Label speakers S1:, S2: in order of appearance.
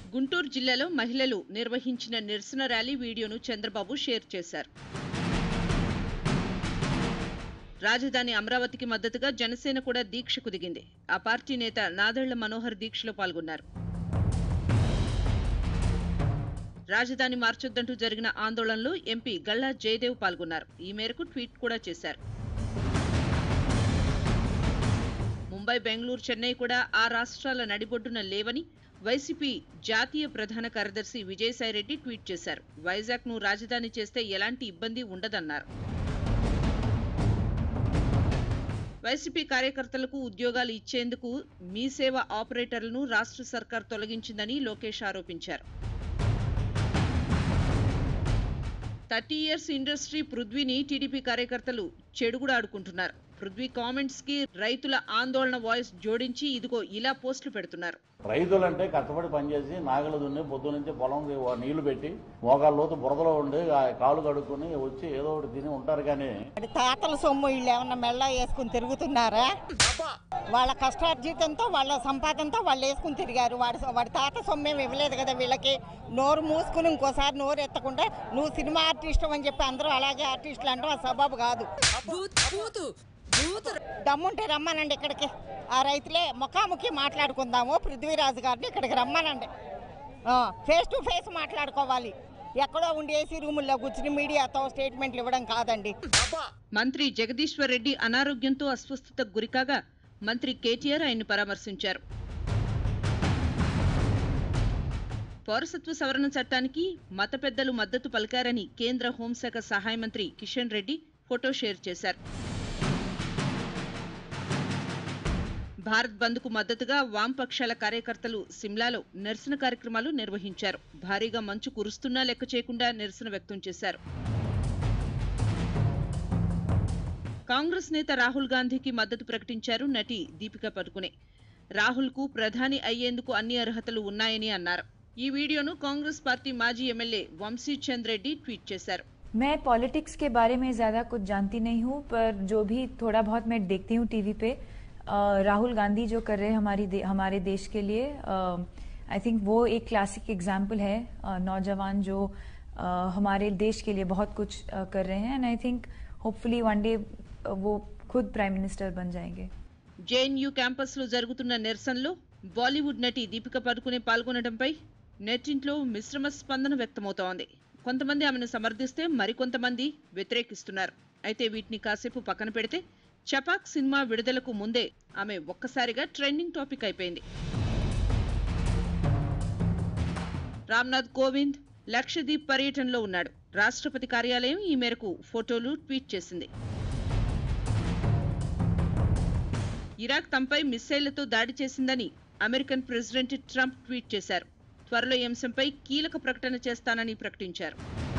S1: గుంటూరు జిల్లాలో మహిళలు నిర్వహించిన నిరసన ర్యాలీ వీడియోను చంద్రబాబు షేర్ చేశారు రాజధాని అమరావతికి మద్దతుగా జనసేన కూడా దీక్షకు దిగింది ఆ పార్టీ నేత నాదెళ్ల మనోహర్ దీక్షలో పాల్గొన్నారు రాజధాని మార్చొద్దంటూ జరిగిన ఆందోళనలో ఎంపీ గల్లా జయదేవ్ పాల్గొన్నారు ఈ మేరకు ట్వీట్ కూడా చేశారు ముంబై బెంగళూరు చెన్నై కూడా ఆ రాష్ట్రాల నడిబొడ్డున లేవని వైసీపీ జాతీయ ప్రధాన కార్యదర్శి విజయసాయిరెడ్డి ట్వీట్ చేశారు వైజాగ్ ను రాజధాని చేస్తే ఎలాంటి ఇబ్బంది ఉండదన్నారు వైసీపీ కార్యకర్తలకు ఉద్యోగాలు ఇచ్చేందుకు మీ సేవ ఆపరేటర్లను రాష్ట్ర సర్కార్ తొలగించిందని లోకేష్ ఆరోపించారు థర్టీ ఇయర్స్ ఇండస్ట్రీ పృథ్వీని టీడీపీ కార్యకర్తలు చెడుగుడు ఆడుకుంటున్నారు పృథ్వీ కామెంట్స్ కి రైతుల ఆందోళన వాయిస్ జోడించి ఇదిగో ఇలా పోస్టులు పెడుతున్నారు
S2: రైతులంటే కష్టపడి పనిచేసి నాగలు దున్ని పొద్దు నుంచి పొలం నీళ్లు పెట్టి మోకాళ్ళ లోతు బురదలో ఉండి ఆ కాలు కడుక్కొని వచ్చి ఏదో ఒకటి తిని ఉంటారు కానీ
S3: వాడి తాతల సొమ్ము వీళ్ళు ఏమన్నా మెళ్ళ వేసుకుని తిరుగుతున్నారా వాళ్ళ కష్టార్జితంతో వాళ్ళ సంపాదనతో వాళ్ళు వేసుకుని తిరిగారు వాడి వాడి తాత సొమ్మేం ఇవ్వలేదు కదా వీళ్ళకి నోరు మూసుకుని ఇంకోసారి నోరు ఎత్తకుండా నువ్వు సినిమా ఆర్టిస్ట్ అని చెప్పి అందరూ అలాగే ఆర్టిస్టులు అంటాం ఆ సబాబు కాదు దమ్ముంటే రమ్మనండి ఇక్కడికి ఆ రైతులే ముఖాముఖి మాట్లాడుకుందాము పృథ్వీరాజు గారిని ఇక్కడికి రమ్మనండి ఫేస్ టు ఫేస్ మాట్లాడుకోవాలి ఎక్కడో ఉండి ఏసీ రూముల్లో కూర్చుని మీడియాతో స్టేట్మెంట్లు ఇవ్వడం కాదండి
S1: మంత్రి జగదీశ్వర్ రెడ్డి అనారోగ్యంతో అస్వస్థతకు గురికాగా మంత్రి కేటీఆర్ ఆయన్ని పరామర్శించారు పౌరసత్వ సవరణ చట్టానికి మత పెద్దలు మద్దతు పలికారని కేంద్ర హోంశాఖ సహాయ మంత్రి కిషన్ రెడ్డి ఫోటో షేర్ చేశారు భారత్ బంద్కు మద్దతుగా వామపక్షాల కార్యకర్తలు సిమ్లాలో నిరసన కార్యక్రమాలు నిర్వహించారు భారీగా మంచు కురుస్తున్నా లెక్క చేయకుండా నిరసన వ్యక్తం చేశారు కాంగ్రెస్ నేత రాహుల్ గాంధీకి మద్దతు ప్రకటించారు నటి దీపికా పడుకునే రాహుల్ కు ప్రధాని అయ్యేందుకు అన్ని అర్హతలు ఉన్నాయని అన్నారు ఈ వీడియోను కాంగ్రెస్ పార్టీ మాజీ ఎమ్మెల్యే వంశీ చంద్ రెడ్డి ట్వీట్ చేశారు
S4: मैं पॉलिटिक्स के बारे में ज़्यादा कुछ जानती नहीं हूँ पर जो भी थोड़ा बहुत मैं देखती हूँ टीवी पे अ, राहुल गांधी जो कर रहे हैं हमारी दे, हमारे देश के लिए आई थिंक वो एक क्लासिक एग्जाम्पल है अ, नौजवान जो अ, हमारे देश के लिए बहुत कुछ अ, कर रहे हैं and I think hopefully one day वो खुद प्राइम मिनिस्टर बन जाएंगे
S1: జేఎన్యూ క్యాంపస్ లో జరుగుతున్న నిరసనలో బాలీవుడ్ నటి దీపిక పడుకునే పాల్గొనడంపై నెట్టింట్లో మిశ్రమ స్పందన వ్యక్తమవుతోంది కొంతమంది ఆమెను సమర్థిస్తే మరికొంతమంది వ్యతిరేకిస్తున్నారు అయితే వీటిని కాసేపు పక్కన పెడితే చపాక్ సినిమా విడుదలకు ముందే ఆమె ఒక్కసారిగా ట్రెండింగ్ టాపిక్ అయిపోయింది రామ్నాథ్ కోవింద్ లక్షద్వీప్ పర్యటనలో ఉన్నాడు రాష్ట్రపతి కార్యాలయం ఈ మేరకు ఫోటోలు ట్వీట్ చేసింది ఇరాక్ తమపై మిస్సైళ్లతో దాడి చేసిందని అమెరికన్ ప్రెసిడెంట్ ట్రంప్ ట్వీట్ చేశారు త్వరలో ఈ అంశంపై కీలక ప్రకటన చేస్తానని ప్రకటించారు